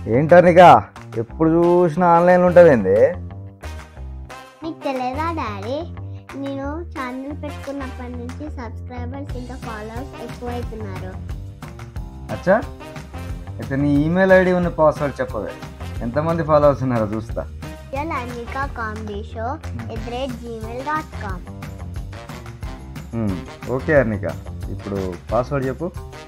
ఏంటనిక ఎప్పుడు చూసినా ఆన్లైన్ ఉంటుందేంది నీకు తెలియదా డాడీ నేను ఛానల్ పెట్టుకున్నప్పటి నుంచి సబ్స్క్రైబర్స్ ఇంకా ఫాలోవర్స్ ఎక్కువైతున్నారు అచ్చా అయితే నీ ఈమెయిల్ ఐడి ఉన్న పాస్వర్డ్ చెప్పవే ఎంతమంది ఫాలోవర్స్ ఉన్నారో చూస్తా real Annika comedy show at rate Gmail dot com um, okay Arnika ఇప్పుడు పాస్వర్డ్ చెప్పు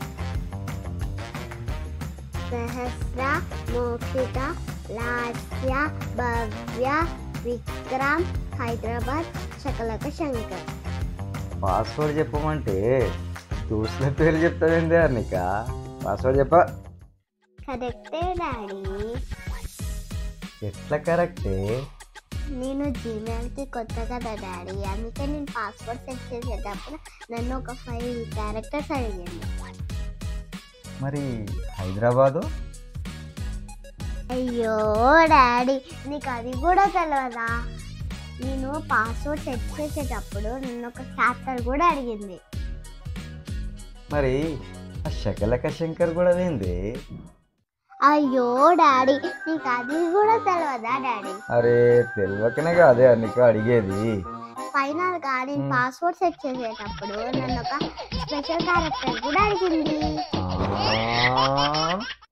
సహస్ర మోక్షిత లాస్య భవ్య విక్రమ్ హైదరాబాద్ శకలక శంకర్ పాస్వర్డ్ చెప్పమంటే చూసిన పేరు చెప్తావేంది అర్నిక పాస్వర్డ్ చెప్ప కరెక్టే డాడీ ఎట్లా కరెక్టే నేను జీమెయిల్కి కొత్త కదా డాడీ అందుకే నేను పాస్వర్డ్ సెట్ చేసేటప్పుడు నన్ను ఒక ఫైవ్ క్యారెక్టర్స్ అడిగింది మరి హైదరాబాదు అయ్యో డాడీ నీకు అది కూడా తెలియదా నేను పాస్వర్డ్ సెట్ చేసేటప్పుడు నన్ను ఒక క్యారెక్టర్ కూడా అడిగింది మరి ఆ శకలక శంకర్ కూడా ఏంది అయ్యో డాడీ నీకు అది కూడా తెలియదా డాడీ అరే తెలియకనే కాదే అన్నిక అడిగేది ఫైనల్ గా నేను Hmm. పాస్వర్డ్ సెట్ చేసేటప్పుడు నన్ను ఒక స్పెషల్ క్యారెక్టర్ కూడా అడిగింది ఆ,